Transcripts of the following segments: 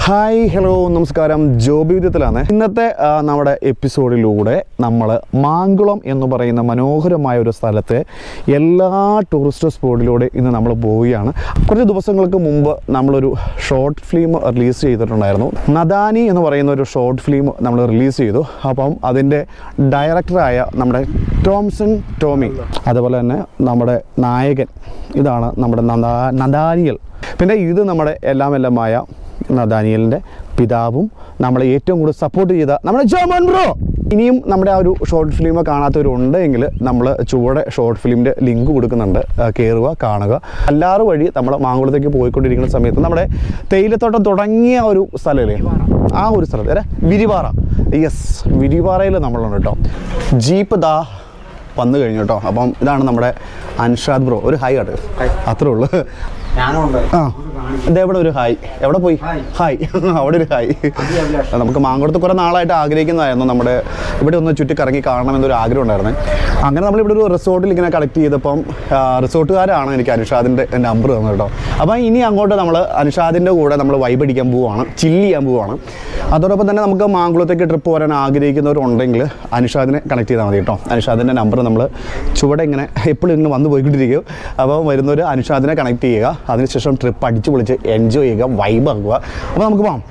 Hi hello നമസ്കാരം ജോബി വിദ്യത്തിലാണ് ഇന്നത്തെ ആ, നമ്മുടെ എപ്പിസോഡിലൂടെ നമ്മൾ മാങ്കുളം എന്ന് പറയുന്ന മനോഹരമായ ഒരു സ്ഥലത്തെ എല്ലാ ടൂറിസ്റ്റ് സ്പോട്ടിലൂടെ ഇന്ന് നമ്മൾ പോവുകയാണ് കുറച്ച് ദിവസങ്ങൾക്ക് മുമ്പ് നമ്മളൊരു ഷോർട്ട് ഫിലിം റിലീസ് ചെയ്തിട്ടുണ്ടായിരുന്നു നദാനി എന്ന് പറയുന്ന ഒരു ഷോർട്ട് ഫിലിം നമ്മൾ റിലീസ് ചെയ്തു അപ്പം അതിൻ്റെ ഡയറക്ടറായ നമ്മുടെ ടോംസൺ ടോമി അതുപോലെ തന്നെ നമ്മുടെ നായകൻ ഇതാണ് നമ്മുടെ നദാ നദാനിയൽ പിന്നെ ഇത് നമ്മുടെ എല്ലാം എല്ലാമായ നദാനിയലിൻ്റെ പിതാവും നമ്മളെ ഏറ്റവും കൂടുതൽ സപ്പോർട്ട് ചെയ്ത നമ്മുടെ ജോമൻ ബ്രോ ഇനിയും നമ്മുടെ ആ ഒരു ഷോർട്ട് ഫിലിം കാണാത്തവരുണ്ടെങ്കിൽ നമ്മൾ ചുവടെ ഷോർട്ട് ഫിലിമിൻ്റെ ലിങ്ക് കൊടുക്കുന്നുണ്ട് ആ, കയറുക കാണുക അല്ലാറ് വഴി നമ്മൾ മാങ്കുളത്തേക്ക് പോയിക്കൊണ്ടിരിക്കുന്ന സമയത്ത് നമ്മുടെ തേയിലത്തോട്ടം തുടങ്ങിയ ഒരു സ്ഥലമല്ലേ ആ ഒരു സ്ഥലത്ത് അല്ലേ വിരിപാറ യെസ് വിരിപാറയിൽ നമ്മളുണ്ട് കേട്ടോ ജീപ്പ് ദാ വന്നു കഴിഞ്ഞു കേട്ടോ അപ്പം ഇതാണ് നമ്മുടെ അൻഷാദ് ബ്രോ ഒരു ഹായ് ആട്ട് അത്രേ ഉള്ളൂ ഞാനുണ്ട് ആ ഇതെവിടെ ഒരു ഹായ് എവിടെ പോയി ഹായ്. ഹായ് അവിടെ ഒരു ഹായ് നമുക്ക് മാങ്കോടത്ത് കുറേ നാളായിട്ട് ആഗ്രഹിക്കുന്നതായിരുന്നു നമ്മുടെ ഇവിടെ ഒന്ന് ചുറ്റി കറങ്ങി കാണണമെന്നൊരു ആഗ്രഹം ഉണ്ടായിരുന്നു അങ്ങനെ നമ്മൾ ഇവിടെ ഒരു റിസോർട്ടിൽ ഇങ്ങനെ കളക്ട് ചെയ്തപ്പം ആ, റിസോർട്ടുകാരാണ് എനിക്ക് അനുഷാദിൻ്റെ നമ്പർ തന്നത് കേട്ടോ അപ്പം ഇനി അങ്ങോട്ട് നമ്മൾ അനുഷാദിൻ്റെ കൂടെ നമ്മൾ വൈബ് അടിക്കാൻ പോവുകയാണ് ചില്ല് ചെയ്യാൻ പോവുകയാണ് അതോടൊപ്പം തന്നെ നമുക്ക് മാങ്കുളത്തേക്ക് ട്രിപ്പ് പോരാൻ ആഗ്രഹിക്കുന്നവരുണ്ടെങ്കിൽ അനുഷാദിനെ കണക്ട് ചെയ്താൽ മതി കേട്ടോ അനുഷാദിൻ്റെ നമ്പർ നമ്മൾ ചുവടെ ഇങ്ങനെ എപ്പോഴും ഇങ്ങനെ വന്നു പോയിക്കൊണ്ടിരിക്കും അപ്പോൾ വരുന്നവർ അനുഷാദിനെ കണക്ട് ചെയ്യുക അതിനുശേഷം ട്രിപ്പ് അടിച്ചു പൊളിച്ച് എൻജോയ് ചെയ്യുക വൈബ് ആക്കുക അപ്പോൾ നമുക്ക് പോകാം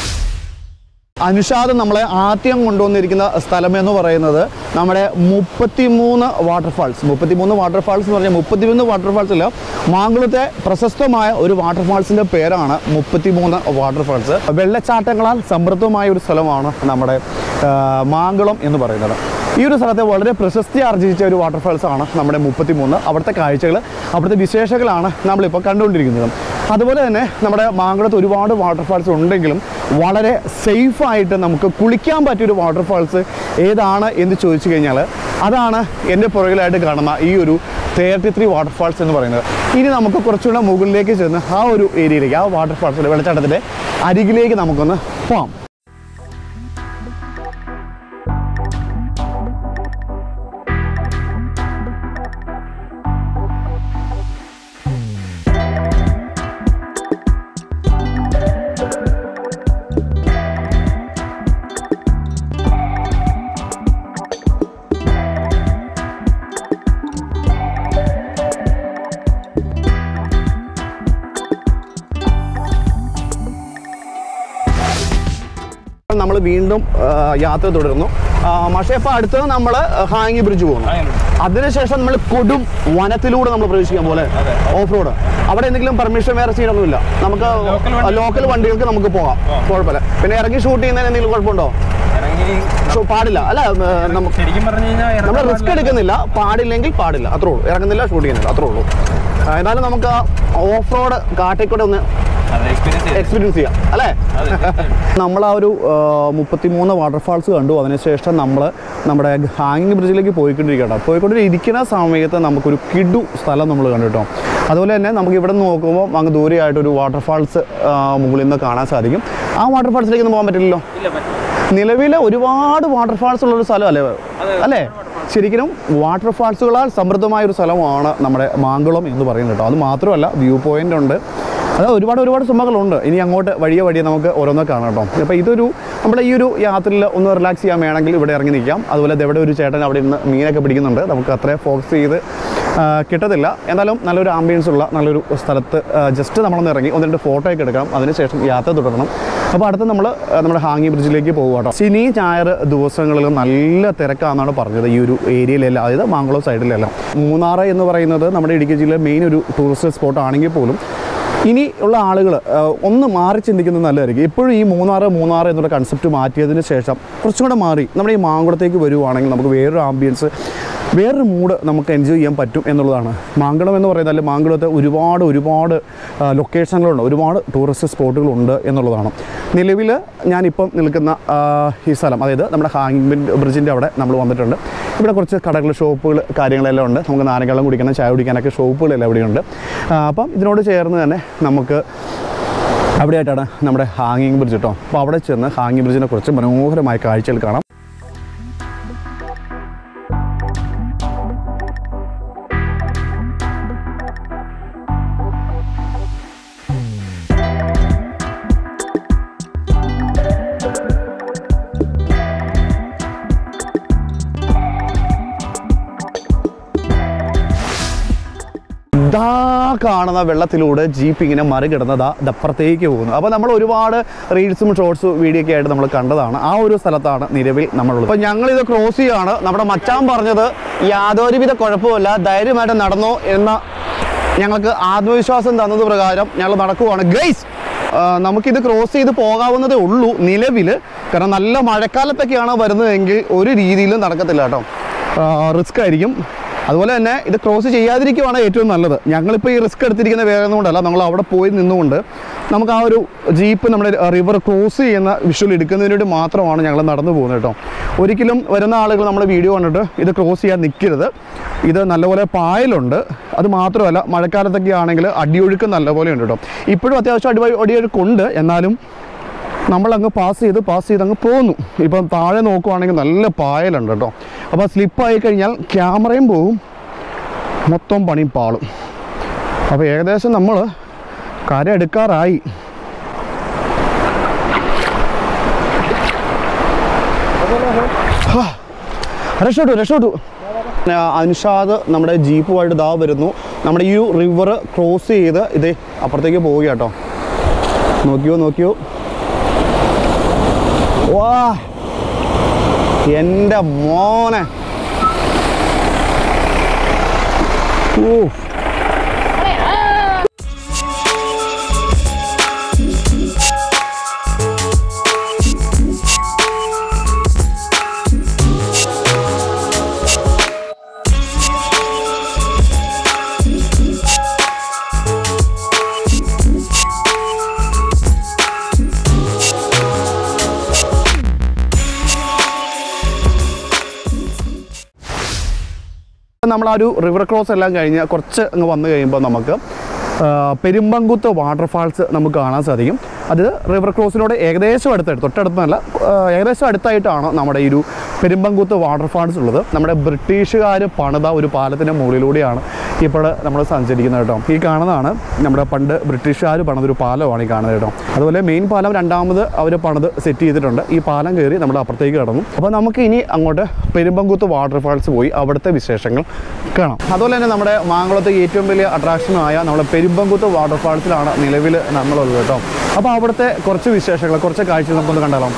അനുഷാദ് നമ്മളെ ആദ്യം കൊണ്ടുവന്നിരിക്കുന്ന സ്ഥലം എന്ന് പറയുന്നത് നമ്മുടെ മുപ്പത്തിമൂന്ന് വാട്ടർഫാൾസ് മുപ്പത്തിമൂന്ന് വാട്ടർഫാൾസ് എന്ന് പറഞ്ഞാൽ മുപ്പത്തിമൂന്ന് വാട്ടർഫാൾസിൽ മാങ്കുളത്തെ പ്രശസ്തമായ ഒരു വാട്ടർഫാൾസിൻ്റെ പേരാണ് മുപ്പത്തിമൂന്ന് വാട്ടർഫാൾസ് വെള്ളച്ചാട്ടങ്ങളാൽ സമൃദ്ധമായ ഒരു സ്ഥലമാണ് നമ്മുടെ ആ, മാങ്കുളം എന്ന് പറയുന്നത് ഈ ഒരു സ്ഥലത്തെ വളരെ പ്രശസ്തി ആർജിച്ച ഒരു വാട്ടർഫാൾസ് ആണ് നമ്മുടെ മുപ്പത്തിമൂന്ന് അവിടുത്തെ കാഴ്ചകൾ അവിടുത്തെ വിശേഷങ്ങളാണ് നമ്മളിപ്പോൾ കണ്ടുകൊണ്ടിരിക്കുന്നത് അതുപോലെ തന്നെ നമ്മുടെ മാങ്കുളത്ത് ഒരുപാട് വാട്ടർഫാൾസ് ഉണ്ടെങ്കിലും വളരെ സേഫായിട്ട് നമുക്ക് കുളിക്കാൻ പറ്റിയൊരു വാട്ടർഫാൾസ് ഏതാണ് എന്ന് ചോദിച്ചു കഴിഞ്ഞാൽ അതാണ് എൻ്റെ പുറകിലായിട്ട് കാണുന്ന ഈ ഒരു തേർട്ടി ത്രീ വാട്ടർഫാൾസ് എന്ന് പറയുന്നത് ഇനി നമുക്ക് കുറച്ചുകൂടെ മുകളിലേക്ക് ചെന്ന് ആ ഒരു ഏരിയയിലേക്ക് ആ വാട്ടർഫാൾസിൻ്റെ വെള്ളച്ചാട്ടത്തിൻ്റെ അരികിലേക്ക് നമുക്കൊന്ന് പോകാം നമ്മൾ വീണ്ടും ആ, യാത്ര തുടരുന്നു ആ, പക്ഷേ ഇപ്പോൾ അടുത്തത് നമ്മൾ ഹാങ്ങി ബ്രിഡ്ജ് പോകുന്നു അതിനുശേഷം നമ്മൾ കൊടും വനത്തിലൂടെ നമ്മൾ പ്രവേശിക്കാൻ പോലെ ഓഫ് റോഡ് അവിടെ എന്തെങ്കിലും പെർമിഷൻ വേറെ സീനൊന്നുമില്ല നമുക്ക് ലോക്കൽ വണ്ടികൾക്ക് നമുക്ക് പോകാം കുഴപ്പമില്ല പിന്നെ ഇറങ്ങി ഷൂട്ട് ചെയ്യുന്നതിന് എന്തെങ്കിലും കുഴപ്പമുണ്ടോ ഇറങ്ങി ഷോ പാടില്ല അല്ല ഏ, നമുക്ക് ശരിക്കും പറഞ്ഞു കഴിഞ്ഞാൽ നമ്മൾ റിസ്ക് എടുക്കുന്നില്ല പാടില്ലെങ്കിൽ പാടില്ല അത്രേ ഉള്ളൂ ഇറങ്ങുന്നില്ല ഷൂട്ട് ചെയ്യുന്നില്ല അത്രേ ഉള്ളൂ ആ, എന്നാലും നമുക്ക് ഓഫ് റോഡ് കാട്ടിക്കൂടെ ഒന്ന് എക്സ്പീരിയൻസ് എക്സ്പീരിയൻസ് ചെയ്യാം അല്ലേ നമ്മൾ ആ ഒരു മുപ്പത്തിമൂന്ന് വാട്ടർഫാൾസ് കണ്ടു അതിനുശേഷം നമ്മൾ നമ്മുടെ ഹാങ്ങിങ് ബ്രിഡ്ജിലേക്ക് പോയിക്കൊണ്ടിരിക്കട്ടോ പോയിക്കൊണ്ടിരിക്കുന്ന സമയത്ത് നമുക്കൊരു കിഡു സ്ഥലം നമ്മൾ കണ്ടു കേട്ടോ അതുപോലെ തന്നെ നമുക്ക് ഇവിടെ നിന്ന് നോക്കുമ്പോൾ അങ്ങ് ദൂരെയായിട്ടൊരു വാട്ടർഫാൾസ് മുകളിൽ നിന്ന് കാണാൻ സാധിക്കും ആ വാട്ടർഫാൾസിലേക്ക് ഒന്നും പോകാൻ പറ്റില്ലല്ലോ നിലവിൽ ഒരുപാട് വാട്ടർഫാൾസ് ഉള്ളൊരു സ്ഥലമല്ലേ അല്ലേ ശരിക്കും വാട്ടർഫാൾസുകളാൽ സമൃദ്ധമായ ഒരു സ്ഥലമാണ് നമ്മുടെ മാങ്കുളം എന്ന് പറയുന്നത് കേട്ടോ അത് മാത്രമല്ല വ്യൂ പോയിന്റ് ഉണ്ട് അത് ഒരുപാട് ഒരുപാട് സുമകളുണ്ട് ഇനി അങ്ങോട്ട് വഴിയെ വഴിയെ നമുക്ക് ഓരോന്നോ കാണാം കേട്ടോ അപ്പോൾ ഇതൊരു നമ്മുടെ ഈ ഒരു യാത്രയിൽ ഒന്ന് റിലാക്സ് ചെയ്യാൻ വേണമെങ്കിൽ ഇവിടെ ഇറങ്ങി നിൽക്കാം അതുപോലെ ദേ ഇവിടെ ഒരു ചേട്ടൻ അവിടെ ഇരുന്ന് മീനൊക്കെ പിടിക്കുന്നുണ്ട് നമുക്ക് അത്രേ ഫോക്കസ് ചെയ്ത് ആ, കിട്ടത്തില്ല എന്നാലും നല്ലൊരു ആംബിയൻസ് ഉള്ള നല്ലൊരു സ്ഥലത്ത് ജസ്റ്റ് നമ്മളൊന്ന് ഇറങ്ങി ഒന്ന് രണ്ട് ഫോട്ടോ ഒക്കെ എടുക്കണം അതിനുശേഷം യാത്ര തുടരണം അപ്പോൾ അടുത്ത് നമ്മൾ നമ്മുടെ ഹാങ്ങി ബ്രിഡ്ജിലേക്ക് പോകുക കേട്ടോ ശനി ഞായർ ദിവസങ്ങളിൽ നല്ല തിരക്കാണെന്നാണ് പറഞ്ഞത് ഈ ഒരു ഏരിയയിലെല്ലാം അതായത് മാങ്കുളം സൈഡിലെല്ലാം മൂന്നാർ എന്ന് പറയുന്നത് നമ്മുടെ ഇടുക്കി ജില്ലയിലെ മെയിൻ ഒരു ടൂറിസ്റ്റ് സ്പോട്ട് ആണെങ്കിൽ പോലും ഇനി ഉള്ള ആളുകൾ ഒന്ന് മാറി ചിന്തിക്കുന്നത് നല്ലതായിരിക്കും എപ്പോഴും ഈ മൂന്നാറ് മൂന്നാറ് എന്നുള്ള കൺസെപ്റ്റ് മാറ്റിയതിന് ശേഷം കുറച്ചും കൂടെ മാറി നമ്മുടെ ഈ മാങ്കുളത്തേക്ക് വരുവാണെങ്കിൽ നമുക്ക് വേറൊരു ആംബിയൻസ് വേറൊരു മൂഡ് നമുക്ക് എൻജോയ് ചെയ്യാൻ പറ്റും എന്നുള്ളതാണ് മാങ്കുളം എന്ന് പറയുന്നത് അല്ലെങ്കിൽ മാങ്കുളത്ത് ഒരുപാട് ഒരുപാട് ആ, ലൊക്കേഷനുകളുണ്ട് ഒരുപാട് ടൂറിസ്റ്റ് സ്പോട്ടുകളുണ്ട് എന്നുള്ളതാണ് നിലവിൽ ഞാനിപ്പം നിൽക്കുന്ന ആ, ഈ സ്ഥലം അതായത് നമ്മുടെ ഹാങ്ങിങ് ബ്രിഡ്ജിൻ്റെ അവിടെ നമ്മൾ വന്നിട്ടുണ്ട് ഇവിടെ കുറച്ച് കടകൾ ഷോപ്പുകൾ കാര്യങ്ങളെല്ലാം ഉണ്ട് നമുക്ക് നാരങ്ങള്ളം കുടിക്കണം ചായ കുടിക്കാനൊക്കെ ഷോപ്പുകളെല്ലാം ഇവിടെയുണ്ട് ആ, അപ്പം ഇതിനോട് ചേർന്ന് തന്നെ നമുക്ക് അവിടെയായിട്ടാണ് നമ്മുടെ ഹാങ്ങിങ് ബ്രിഡ്ജ് കേട്ടോ അപ്പോൾ അവിടെ ചെന്ന് ഹാങ്ങിങ് ബ്രിഡ്ജിനെ കുറിച്ച് മനോഹരമായ കാഴ്ചകൾ കാണാം ദാ കാണുന്ന വെള്ളത്തിലൂടെ ജീപ്പ് ഇങ്ങനെ മറികിടന്നതാ ദപ്പുറത്തേക്ക് പോകുന്നു അപ്പോൾ നമ്മൾ ഒരുപാട് റീൽസും ഷോർട്സും വീഡിയോ ഒക്കെ ആയിട്ട് നമ്മൾ കണ്ടതാണ് ആ ഒരു സ്ഥലത്താണ് നിലവിൽ നമ്മളുള്ളത് അപ്പോൾ ഞങ്ങളിത് ക്രോസ് ചെയ്യാണ് നമ്മുടെ മച്ചാൻ പറഞ്ഞത് യാതൊരുവിധ കുഴപ്പമില്ല ധൈര്യമായിട്ട് നടന്നോ എന്ന ഞങ്ങൾക്ക് ആത്മവിശ്വാസം തന്നത് പ്രകാരം ഞങ്ങൾ നടക്കുവാണ് ഗൈസ് നമുക്കിത് ക്രോസ് ചെയ്ത് പോകാവുന്നതേ ഉള്ളൂ നിലവിൽ കാരണം നല്ല മഴക്കാലത്തൊക്കെയാണ് വരുന്നതെങ്കിൽ ഒരു രീതിയിലും നടക്കത്തില്ല കേട്ടോ റിസ്ക് ആയിരിക്കും അതുപോലെ തന്നെ ഇത് ക്രോസ് ചെയ്യാതിരിക്കുവാണ് ഏറ്റവും നല്ലത് ഞങ്ങളിപ്പോൾ ഈ റിസ്ക് എടുത്തിരിക്കുന്ന വേഗം കൊണ്ടല്ല നമ്മൾ അവിടെ പോയി നിന്നുകൊണ്ട് നമുക്ക് ആ ഒരു ജീപ്പ് നമ്മുടെ റിവർ ക്രോസ് ചെയ്യുന്ന വിഷ്വൽ എടുക്കുന്നതിന് വേണ്ടി മാത്രമാണ് ഞങ്ങൾ നടന്നു പോകുന്നത് കേട്ടോ ഒരിക്കലും വരുന്ന ആളുകൾ നമ്മുടെ വീഡിയോ കണ്ടിട്ട് ഇത് ക്രോസ് ചെയ്യാൻ നിൽക്കരുത് ഇത് നല്ലപോലെ പായലുണ്ട് അത് മാത്രമല്ല മഴക്കാലത്തൊക്കെ ആണെങ്കിൽ അടിയൊഴുക്ക് നല്ലപോലെ ഉണ്ട് കേട്ടോ ഇപ്പോഴും അത്യാവശ്യം അടി അടിയൊഴുക്കുണ്ട് എന്നാലും നമ്മളങ്ങ് പാസ് ചെയ്ത് പാസ് ചെയ്ത് അങ്ങ് പോന്നു ഇപ്പം താഴെ നോക്കുവാണെങ്കിൽ നല്ല പായലുണ്ട് കേട്ടോ അപ്പോൾ സ്ലിപ്പായി കഴിഞ്ഞാൽ ക്യാമറയും പോവും മൊത്തം പണിയും പാളും അപ്പോൾ ഏകദേശം നമ്മൾ കര എടുക്കാറായി ഹാ, രക്ഷപ്പെട്ടു രക്ഷപ്പെട്ടു ആ, അൻഷാദ് നമ്മുടെ ജീപ്പുമായിട്ട് ദാ വരുന്നു നമ്മുടെ ഈ റിവർ ക്രോസ് ചെയ്ത് ഇതേ അപ്പുറത്തേക്ക് പോവുക കേട്ടോ നോക്കിയോ നോക്കിയോ വാ എൻ്റെ മോനെ ഓ നമ്മൾ ആ ഒരു റിവർ ക്രോസ് എല്ലാം കഴിഞ്ഞ് കുറച്ച് അങ്ങ് വന്നു കഴിയുമ്പോൾ നമുക്ക് ആ, പെരുമ്പങ്കുത്ത് വാട്ടർഫാൾസ് നമുക്ക് കാണാൻ സാധിക്കും അത് റിവർ ക്രോസിനോട് ഏകദേശം അടുത്തായിട്ട് തൊട്ടടുത്തല്ല ആ, ഏകദേശം അടുത്തായിട്ടാണ് നമ്മുടെ ഈ ഒരു പെരുമ്പങ്കുത്ത് വാട്ടർഫാൾസ് ഉള്ളത് നമ്മുടെ ബ്രിട്ടീഷുകാർ പണിത ഒരു പാലത്തിൻ്റെ മുകളിലൂടെയാണ് ഇപ്പോൾ നമ്മൾ സഞ്ചരിക്കുന്നത് കേട്ടോ ഈ കാണുന്നതാണ് നമ്മുടെ പണ്ട് ബ്രിട്ടീഷുകാർ പണിതൊരു പാലമാണ് ഈ കാണുന്നത് കേട്ടോ അതുപോലെ മെയിൻ പാലം രണ്ടാമത് അവർ പണിത് സെറ്റ് ചെയ്തിട്ടുണ്ട് ഈ പാലം കയറി നമ്മൾ അപ്പുറത്തേക്ക് കടന്നു അപ്പോൾ നമുക്ക് ഇനി അങ്ങോട്ട് പെരുമ്പങ്കുത്ത് വാട്ടർഫാൾസ് പോയി അവിടുത്തെ വിശേഷങ്ങൾ കാണാം അതുപോലെ തന്നെ നമ്മുടെ മാങ്കുളത്തെ ഏറ്റവും വലിയ അട്രാക്ഷനായ നമ്മുടെ പെരുമ്പങ്കുത്ത് വാട്ടർഫാൾസിലാണ് നിലവിൽ നമ്മളുള്ളത് കേട്ടോ അപ്പോൾ അവിടുത്തെ കുറച്ച് വിശേഷങ്ങൾ കുറച്ച് കാഴ്ചകൾ നമുക്കൊന്ന് കണ്ടാലോ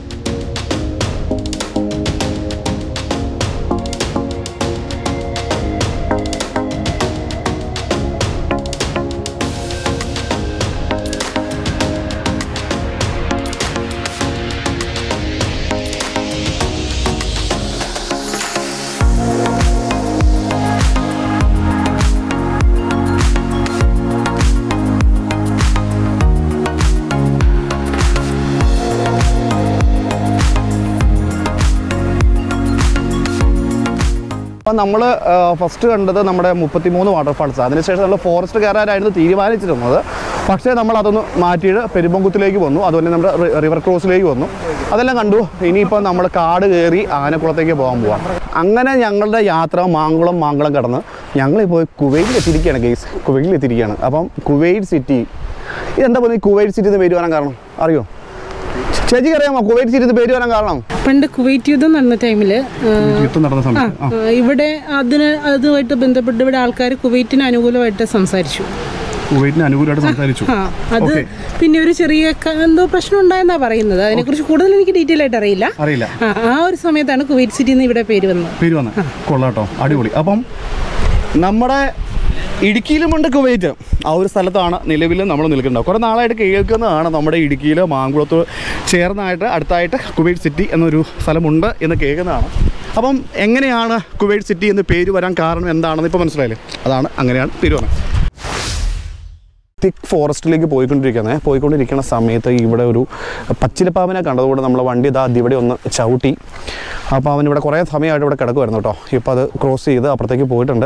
അപ്പം നമ്മൾ ഫസ്റ്റ് കണ്ടത് നമ്മുടെ മുപ്പത്തിമൂന്ന് വാട്ടർഫാൾസ് അതിനുശേഷം നമ്മൾ ഫോറസ്റ്റ് കയറാനായിരുന്നു തീരുമാനിച്ചിരുന്നത് പക്ഷേ നമ്മൾ അതൊന്ന് മാറ്റിയിട്ട് പെരുമ്പങ്കുത്തിലേക്ക് വന്നു അതുപോലെ നമ്മുടെ റി- റിവർ ക്രോസിലേക്ക് വന്നു അതെല്ലാം കണ്ടു ഇനിയിപ്പോൾ നമ്മൾ കാട് കയറി ആനക്കുളത്തേക്ക് പോകാൻ പോവാം അങ്ങനെ ഞങ്ങളുടെ യാത്ര മാങ്കുളം മാങ്കുളം കടന്ന് ഞങ്ങളിപ്പോൾ കുവൈറ്റിൽ എത്തിയിരിക്കുകയാണ് ഗെയ്സ് കുവൈറ്റിൽ എത്തിയിരിക്കുകയാണ് അപ്പം കുവൈറ്റ് സിറ്റി ഇതെന്താ പറയുക കുവൈറ്റ് സിറ്റി എന്ന് പേര് വരാൻ കാരണം അറിയോ ചേച്ചിക്ക് അറിയാമോ കുവൈറ്റ് സിറ്റി എന്ന് പേര് വരാൻ കാരണം പണ്ട് കുവൈറ്റ് യുദ്ധം നടന്ന ടൈമിൽ യുദ്ധം നടന്ന സമയത്ത് ഇവിടെ അതിന് അതുമായിട്ട് ബന്ധപ്പെട്ട് ഇവിടെ ആൾക്കാർ കുവൈറ്റിന് അനുകൂലമായിട്ട് സംസാരിച്ചു കുവൈറ്റിന് അനുകൂലമായിട്ട് സംസാരിച്ചു ആ അത് പിന്നെ ഒരു ചെറിയ ക- എന്തോ പ്രശ്നം ഉണ്ടായെന്നാ പറയുന്നത് അതിനെക്കുറിച്ച് കൂടുതൽ എനിക്ക് ഡീറ്റെയിൽ ആയിട്ട് അറിയില്ല അറിയില്ല ആ ആ ഒരു സമയത്താണ് കുവൈറ്റ് സിറ്റി എന്ന് ഇവിടെ പേര് വന്നത് പേര് വന്ന കൊള്ളാട്ടോ അടിപൊളി അപ്പം നമ്മുടെ ഇടുക്കിയിലുമുണ്ട് കുവൈറ്റ് ആ ഒരു സ്ഥലത്താണ് നിലവിൽ നമ്മൾ നിൽക്കുന്നത് കുറേ നാളായിട്ട് കേൾക്കുന്നതാണ് നമ്മുടെ ഇടുക്കിയിൽ മാങ്കുളത്ത് ചേർന്നായിട്ട് അടുത്തായിട്ട് കുവൈറ്റ് സിറ്റി എന്നൊരു സ്ഥലമുണ്ട് എന്ന് കേൾക്കുന്നതാണ് അപ്പം എങ്ങനെയാണ് കുവൈറ്റ് സിറ്റി എന്ന് പേര് വരാൻ കാരണം എന്താണെന്ന് ഇപ്പോൾ മനസ്സിലായില്ലേ അതാണ് അങ്ങനെയാണ് പേര് വന്നത് തിക്ക് ഫോറസ്റ്റിലേക്ക് പോയിക്കൊണ്ടിരിക്കുന്നത് പോയിക്കൊണ്ടിരിക്കുന്ന സമയത്ത് ഇവിടെ ഒരു പച്ചിലപ്പാവിനെ കണ്ടതുകൊണ്ട് നമ്മളെ വണ്ടി ഇതാ ഇവിടെ ഒന്ന് ചവിട്ടി അപ്പോൾ അവൻ ഇവിടെ കുറേ സമയമായിട്ട് ഇവിടെ കിടക്കുമായിരുന്നു കേട്ടോ ഇപ്പോൾ അത് ക്രോസ് ചെയ്ത് അപ്പുറത്തേക്ക് പോയിട്ടുണ്ട്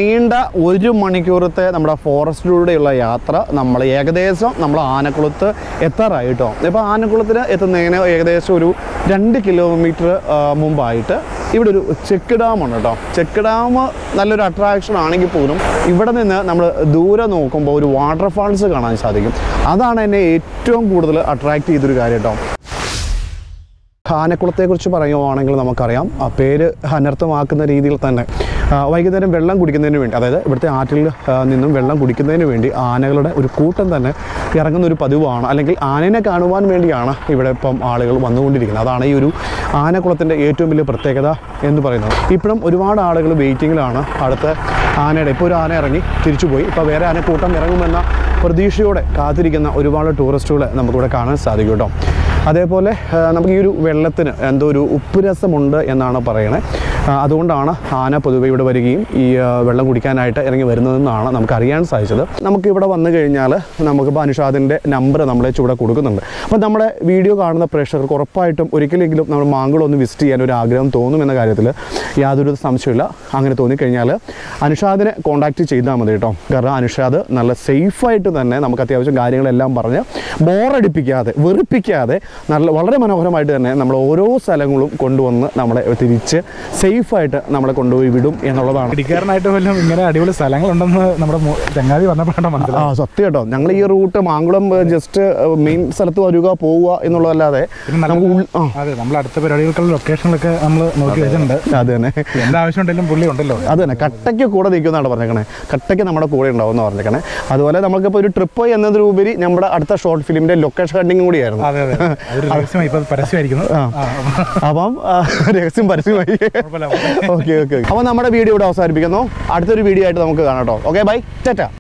നീണ്ട ഒരു മണിക്കൂറത്തെ നമ്മുടെ ഫോറസ്റ്റിലൂടെയുള്ള യാത്ര നമ്മൾ ഏകദേശം നമ്മൾ ആനക്കുളത്ത് എത്താറായി കേട്ടോ ഇപ്പോൾ ആനക്കുളത്തിന് എത്തുന്നതിന് ഏകദേശം ഒരു രണ്ട് കിലോമീറ്റർ മുമ്പായിട്ട് ഇവിടെ ഒരു ചെക്ക് ഡാം ഉണ്ട് കേട്ടോ ചെക്ക് ഡാം നല്ലൊരു അട്രാക്ഷൻ ആണെങ്കിൽ പോലും ഇവിടെ നിന്ന് നമ്മൾ ദൂരെ നോക്കുമ്പോൾ ഒരു വാട്ടർഫാൾസ് കാണാൻ സാധിക്കും അതാണ് എന്നെ ഏറ്റവും കൂടുതൽ അട്രാക്റ്റ് ചെയ്തൊരു കാര്യം കേട്ടോ ആനക്കുളത്തെക്കുറിച്ച് പറയുവാണെങ്കിൽ നമുക്കറിയാം ആ പേര് അനർത്ഥമാക്കുന്ന രീതിയിൽ തന്നെ ആ, വൈകുന്നേരം വെള്ളം കുടിക്കുന്നതിന് വേണ്ടി അതായത് ഇവിടുത്തെ ആറ്റിൽ ആ, നിന്നും വെള്ളം കുടിക്കുന്നതിന് വേണ്ടി ആനകളുടെ ഒരു കൂട്ടം തന്നെ ഇറങ്ങുന്ന ഒരു പതിവാണ് അല്ലെങ്കിൽ ആനയെ കാണുവാൻ വേണ്ടിയാണ് ഇവിടെ ഇപ്പം ആളുകൾ വന്നുകൊണ്ടിരിക്കുന്നത് അതാണ് ഈ ഒരു ആനക്കുളത്തിൻ്റെ ഏറ്റവും വലിയ പ്രത്യേകത എന്ന് പറയുന്നത് ഇപ്പോഴും ഒരുപാട് ആളുകൾ വെയിറ്റിങ്ങിലാണ് അടുത്ത ആനയുടെ ഇപ്പോൾ ഒരു ആന ഇറങ്ങി തിരിച്ചുപോയി ഇപ്പോൾ വേറെ ആനക്കൂട്ടം ഇറങ്ങുമെന്ന പ്രതീക്ഷയോടെ കാത്തിരിക്കുന്ന ഒരുപാട് ടൂറിസ്റ്റുകളെ നമുക്കിവിടെ കാണാൻ സാധിക്കും കേട്ടോ അതേപോലെ ആ, നമുക്ക് ഈ ഒരു വെള്ളത്തിന് എന്തോ ഒരു ഉപ്പ് രസമുണ്ട് എന്നാണ് പറയണേ ആ, അതുകൊണ്ടാണ് ആന പൊതുവെ ഇവിടെ വരികയും ഈ ആ, വെള്ളം കുടിക്കാനായിട്ട് ഇറങ്ങി വരുന്നതെന്നാണ് നമുക്ക് അറിയാൻ സാധിച്ചത് നമുക്ക് ഇവിടെ വന്നു കഴിഞ്ഞാൽ നമുക്കിപ്പോൾ അനുഷാദിൻ്റെ നമ്പർ നമ്മളെ ചൂടെ കൊടുക്കുന്നുണ്ട് അപ്പോൾ നമ്മുടെ വീഡിയോ കാണുന്ന പ്രേക്ഷകർക്ക് ഉറപ്പായിട്ടും ഒരിക്കലെങ്കിലും നമ്മൾ മാങ്കുളം ഒന്ന് വിസിറ്റ് ചെയ്യാൻ ഒരു ആഗ്രഹം തോന്നുമെന്ന കാര്യത്തിൽ യാതൊരു സംശയമില്ല അങ്ങനെ തോന്നിക്കഴിഞ്ഞാൽ അനുഷാദിനെ കോൺടാക്റ്റ് ചെയ്താൽ മതി കേട്ടോ കാരണം അനുഷാദ് നല്ല സേഫായിട്ട് തന്നെ നമുക്ക് അത്യാവശ്യം കാര്യങ്ങളെല്ലാം പറഞ്ഞ് ബോറടിപ്പിക്കാതെ വെറുപ്പിക്കാതെ നല്ല വളരെ മനോഹരമായിട്ട് തന്നെ നമ്മൾ ഓരോ സ്ഥലങ്ങളും കൊണ്ടുവന്ന് നമ്മളെ തിരിച്ച് സേഫായിട്ട് നമ്മളെ കൊണ്ടുപോയി വിടും എന്നുള്ളതാണ് ഇടിക്കാരനായിട്ട് വല്ലതും ഇങ്ങനെ അടിപൊളി സ്ഥലങ്ങളുണ്ടെന്ന് നമ്മുടെ മോ- ചങ്ങാതി പറഞ്ഞപ്പോഴാണ് ആ മനസ്സിലായത് സത്യം കേട്ടോ ഞങ്ങൾ ഈ റൂട്ട് മാങ്കുളം ജസ്റ്റ് മെയിൻ സ്ഥലത്ത് വരിക പോവുക എന്നുള്ളതല്ലാതെ പിന്നെ നല്ല- നമുക്ക് ഉൾ- ആ അതെ നമ്മൾ അടുത്ത പരിപാടികൾക്കുള്ള ലൊക്കേഷനിലൊക്കെ നമ്മൾ നോക്കി വെച്ചിട്ടുണ്ട് അത് തന്നെ എന്താവശ്യം ഉണ്ടെങ്കിലും പുള്ളി ഉണ്ടല്ലോ അത് തന്നെ കട്ടയ്ക്ക് കൂടെ നിൽക്കുന്നതാണ് പറഞ്ഞേക്കണേ കട്ടയ്ക്ക് നമ്മുടെ കൂടെ ഉണ്ടാവും എന്ന് പറഞ്ഞേക്കണേ അതുപോലെ നമുക്കിപ്പോൾ ഒരു ട്രിപ്പ് എന്നതിലുപരി നമ്മുടെ അടുത്ത ഷോർട്ട് ഫിലിമിൻ്റെ ലൊക്കേഷൻ കണ്ടിങ് കൂടിയായിരുന്നു അതെ അതെ അതൊരു രഹസ്യമായി ഇപ്പൊ പരസ്യമായിരിക്കുന്നു ആ. ആ, അപ്പം ആ, രഹസ്യം പരസ്യമായി കുഴപ്പമില്ല. ഓക്കെ ഓക്കെ അപ്പോൾ നമ്മുടെ വീഡിയോ ഇവിടെ അവസാനിപ്പിക്കുന്നു അടുത്തൊരു വീഡിയോ ആയിട്ട് നമുക്ക് കാണാം കേട്ടോ ഓക്കെ ബൈ ടാറ്റ